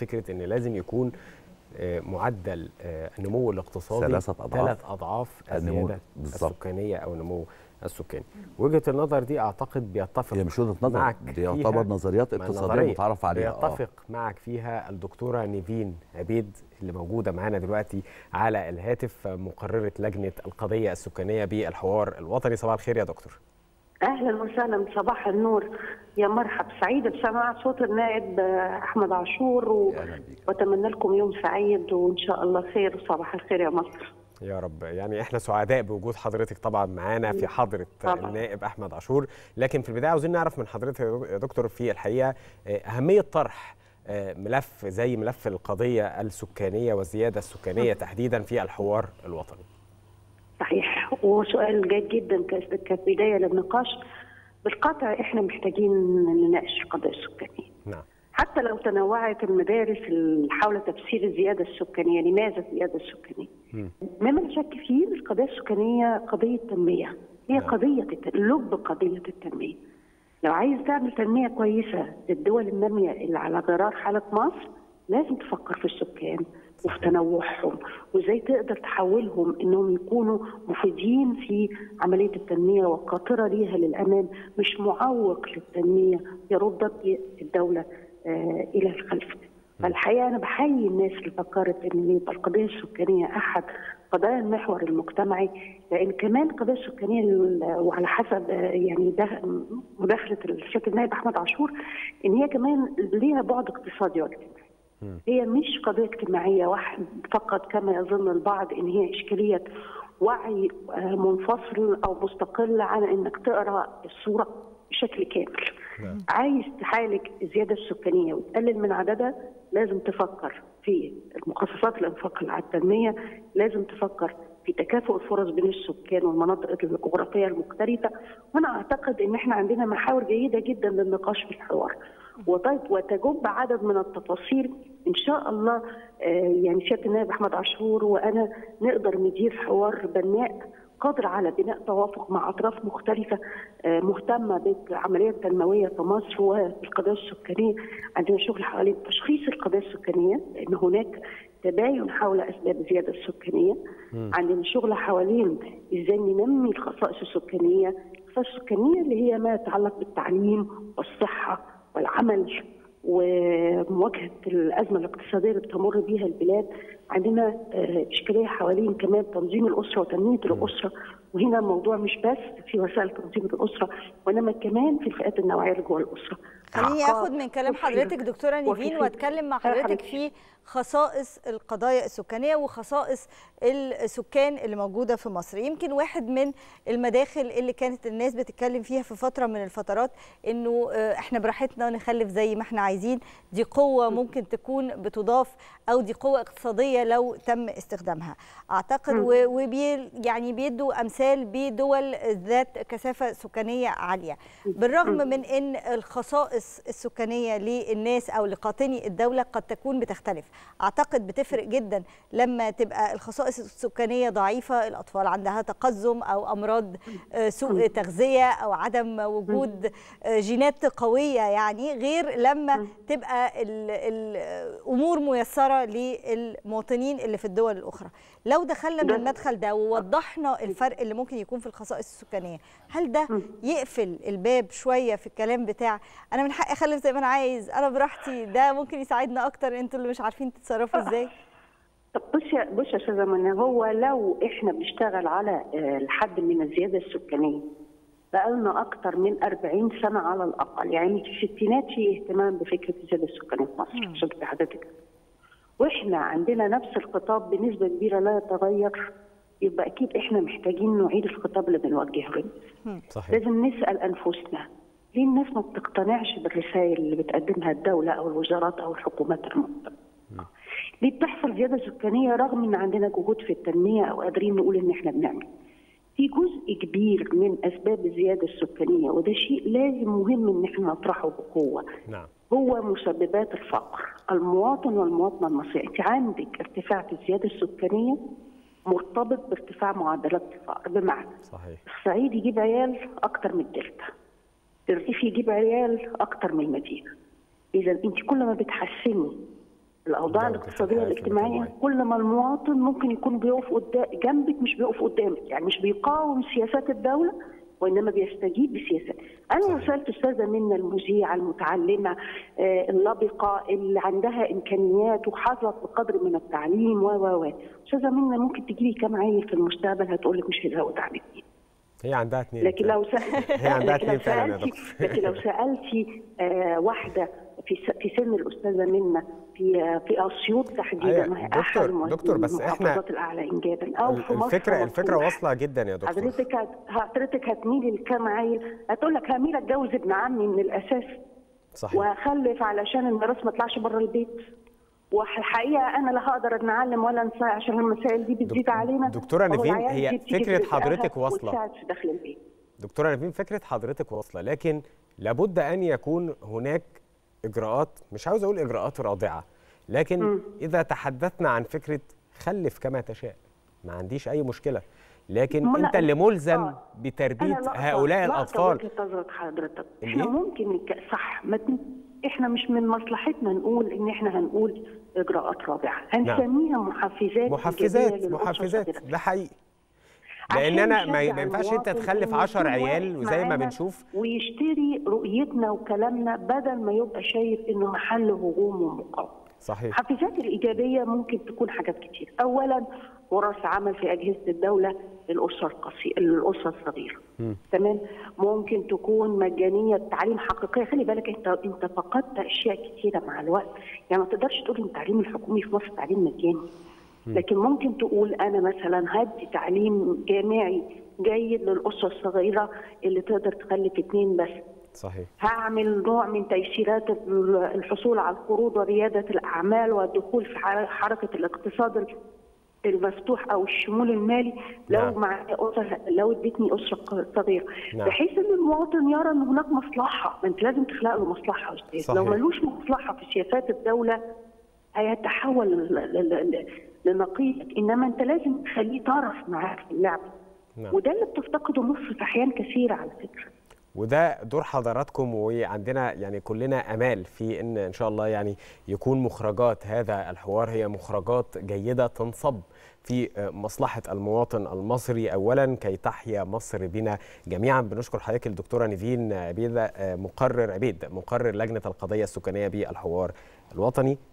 فكره ان لازم يكون معدل النمو الاقتصادي ثلاثة أضعاف ثلاث اضعاف النمو الزياده بالظبط. السكانيه او النمو السكاني وجهه النظر دي اعتقد بيتفق هي مش وجهه نظر معك دي يعتبر فيها نظريات مع اقتصاديه النظرية. متعارف عليها آه. بيتفق معك فيها الدكتوره نيفين عبيد اللي موجوده معانا دلوقتي على الهاتف مقرره لجنه القضيه السكانيه بالحوار الوطني صباح الخير يا دكتور اهلا وسهلا صباح النور يا مرحب سعيده بسماع صوت النائب احمد عاشور و... اهلا بيك واتمنى لكم يوم سعيد وان شاء الله خير صباح الخير يا مصر يا رب يعني احنا سعداء بوجود حضرتك طبعا معانا في حضره طبعاً. النائب احمد عاشور لكن في البدايه عاوزين نعرف من حضرتك يا دكتور في الحقيقه آه، اهميه طرح آه، ملف زي ملف القضيه السكانيه والزياده السكانيه تحديدا في الحوار الوطني صحيح وسؤال جيد جدا ك- كبدايه للنقاش بالقطع احنا محتاجين نناقش القضيه السكانيه نعم حتى لو تنوعت المدارس ال- حول تفسير الزياده السكانيه لماذا الزياده السكانيه مم. مما لا شك فيه القضيه السكانيه قضيه تنميه هي نعم. قضيه الت- لب قضيه التنميه لو عايز تعمل تنميه كويسه للدول الناميه اللي على غرار حاله مصر لازم تفكر في السكان وفي تنوعهم وازاي تقدر تحولهم انهم يكونوا مفيدين في عمليه التنميه والقاطره ليها للامام مش معوق للتنميه يرد بي الدوله آه الى الخلف. فالحقيقه انا بحيي الناس اللي فكرت ان يبقى القضيه السكانيه احد قضايا المحور المجتمعي لان كمان القضيه السكانيه ال- وعلى حسب آه، يعني ده مداخله السياده النائب احمد عاشور ان هي كمان ليها بعد اقتصادي واجتماعي. هي مش قضيه اجتماعيه واحد فقط كما يظن البعض ان هي اشكاليه وعي آه، منفصل او مستقل عن انك تقرا الصوره بشكل كامل. نعم. عايز تعالج الزياده السكانيه وتقلل من عددها لازم تفكر في المخصصات الانفاق على التنميه، لازم تفكر في تكافؤ الفرص بين السكان والمناطق الجغرافيه المختلفه، وانا اعتقد ان احنا عندنا محاور جيده جدا للنقاش في الحوار. وط- وتجب عدد من التفاصيل ان شاء الله آه، يعني سياده النائب احمد عاشور وانا نقدر ندير حوار بناء قادر على بناء توافق مع اطراف مختلفه آه، مهتمه بالعمليه التنمويه في مصر والقضايا السكانيه عندنا شغل حوالين تشخيص القضايا السكانيه لان هناك تباين حول اسباب الزياده السكانيه عندنا شغل حوالين ازاي ننمي الخصائص السكانيه الخصائص السكانيه اللي هي ما يتعلق بالتعليم والصحه والعمل ومواجهه الازمه الاقتصاديه اللي بتمر بيها البلاد عندنا آه، اشكاليه حوالين كمان تنظيم الاسره وتنميه الاسره وهنا الموضوع مش بس في وسائل تنظيم الاسره وانما كمان في الفئات النوعيه اللي جوه الاسره خليني عقار، اخد من كلام وفي- حضرتك دكتوره وفي نيفين في- واتكلم مع آه، حضرتك حبيبتي. في خصائص القضايا السكانيه وخصائص السكان اللي موجوده في مصر يمكن واحد من المداخل اللي كانت الناس بتتكلم فيها في فتره من الفترات انه آه، احنا براحتنا نخلف زي ما احنا عايزين دي قوه ممكن تكون بتضاف او دي قوه اقتصاديه لو تم استخدامها اعتقد و- وبي يعني بيدوا امثال بدول ذات كثافه سكانيه عاليه بالرغم من ان الخصائص السكانيه للناس او لقاطني الدوله قد تكون بتختلف اعتقد بتفرق جدا لما تبقى الخصائص السكانيه ضعيفه الاطفال عندها تقزم او امراض آه، سوء تغذيه او عدم وجود آه، جينات قويه يعني غير لما تبقى ال- الامور ميسره للمواطنين اللي في الدول الاخرى لو دخلنا من ده- المدخل ده ووضحنا الفرق اللي ممكن يكون في الخصائص السكانيه هل ده يقفل الباب شويه في الكلام بتاع انا من حقي اخلف زي ما انا عايز انا براحتي ده ممكن يساعدنا اكتر انتوا اللي مش عارفين تتصرفوا ازاي طب بص يا بص يا استاذه منى هو لو احنا بنشتغل على آه، الحد من الزياده السكانيه بقالنا اكتر من 40 سنه على الاقل يعني في الستينات في اهتمام بفكره الزياده السكانيه في مصر عشان تبقى حضرتك واحنا عندنا نفس الخطاب بنسبه كبيره لا يتغير يبقى اكيد احنا محتاجين نعيد الخطاب اللي بنوجهه للناس صحيح لازم نسال انفسنا ليه الناس ما بتقتنعش بالرسائل اللي بتقدمها الدوله او الوزارات او الحكومات المختلفه ليه بتحصل زياده سكانيه رغم ان عندنا جهود في التنميه او قادرين نقول ان احنا بنعمل في جزء كبير من اسباب الزياده السكانيه وده شيء لازم مهم ان احنا نطرحه بقوه نعم هو مسببات الفقر المواطن والمواطنه المصريه انت عندك ارتفاع في الزياده السكانيه مرتبط بارتفاع معدلات الفقر بمعنى صحيح الصعيد يجيب عيال اكتر من الدلتا الريف يجيب عيال اكتر من المدينه اذا انت كل ما بتحسني الاوضاع جودة الاقتصاديه الحياة في الاجتماعيه المكان كل ما المواطن ممكن يكون بيقف قدام جنبك مش بيقف قدامك يعني مش بيقاوم سياسات الدوله وانما بيستجيب بسياسات انا صحيح. وصلت استاذه منا المذيعه المتعلمه آه، اللبقه اللي عندها امكانيات وحظت بقدر من التعليم و و و استاذه منا ممكن تجي لي كام عيل في المستقبل هتقول لك مش هيلاقوا تعليم هي عندها اثنين لكن لو سأ... هي عندها لكن لو اتنين فعلا يا سألتي دكتور. لكن لو سالتي آه واحده في س... في سن الاستاذه منا في آه في اسيوط تحديدا أيوة، ما هي دكتور- احد الم- دكتور، بس إحنا- المحافظات الاعلى انجابا او في مصر الفكره الفكره مطروح. واصله جدا يا دكتور حضرتك هت... حضرتك هتميلي لكام عيل هتقول لك هميل اتجوز ابن عمي من الاساس صحيح وهخلف علشان الميراث ما يطلعش بره البيت والحقيقه انا لا هقدر نعلم ولا نساعد عشان المسائل دي بتزيد دك- علينا دكتورة وهو نيفين، العيال هي دي بتيجي فكرة برزقها حضرتك واصلة. وتساعد في دخل البيت دكتوره نيفين فكره حضرتك واصله لكن لابد ان يكون هناك اجراءات مش عاوز اقول اجراءات رادعه لكن اذا تحدثنا عن فكره خلف كما تشاء ما عنديش اي مشكله لكن ما لا، انت اللي ملزم آه. بتربيه أنا لقطة- هؤلاء لقطة الاطفال وجهة نظرك حضرتك الإيه؟ احنا ممكن نك... صح ما ت- احنا مش من مصلحتنا نقول ان احنا هنقول اجراءات رابعه هنسميها محفزات محفزات إيجابية للأسرة محفزات الصغيرة. ده حقيقي عشان لان انا ما نشجع ما ينفعش انت المواطن تخلف إنه 10 يكون عيال واقف وزي ما معانا بنشوف ويشتري رؤيتنا وكلامنا بدل ما يبقى شايف انه محل هجوم ومقاومه صحيح الحافزات الإيجابية ممكن تكون حاجات كتير أولا فرص عمل في أجهزة الدولة للأسرة القصيرة للأسرة الصغيرة تمام ممكن تكون مجانية تعليم حقيقية خلي بالك أنت أنت فقدت أشياء كتيرة مع الوقت يعني ما تقدرش تقول إن التعليم الحكومي في مصر تعليم مجاني لكن ممكن تقول أنا مثلا هدي تعليم جامعي جيد للأسرة الصغيرة اللي تقدر تخلف اتنين بس صحيح هعمل نوع من تيسيرات الحصول على القروض وريادة الأعمال والدخول في حر- حركة الاقتصاد المفتوح أو الشمول المالي لو نعم. مع أسرة لو ادتني أسرة ق- صغيرة نعم. بحيث إن المواطن يرى إن هناك مصلحة ما أنت لازم تخلق له مصلحة يا أستاذ صحيح. لو ملوش مصلحة في سياسات الدولة هيتحول ل- ل- ل- لنقيض إنما أنت لازم تخليه طرف معاك في اللعبة نعم. وده اللي بتفتقده مصر في أحيان كثيرة على فكرة وده دور حضراتكم وعندنا يعني كلنا امال في ان ان شاء الله يعني يكون مخرجات هذا الحوار هي مخرجات جيده تنصب في مصلحه المواطن المصري اولا كي تحيا مصر بنا جميعا بنشكر حضرتك الدكتوره نيفين عبيده مقرر عبيد مقرر لجنه القضيه السكانيه بالحوار الوطني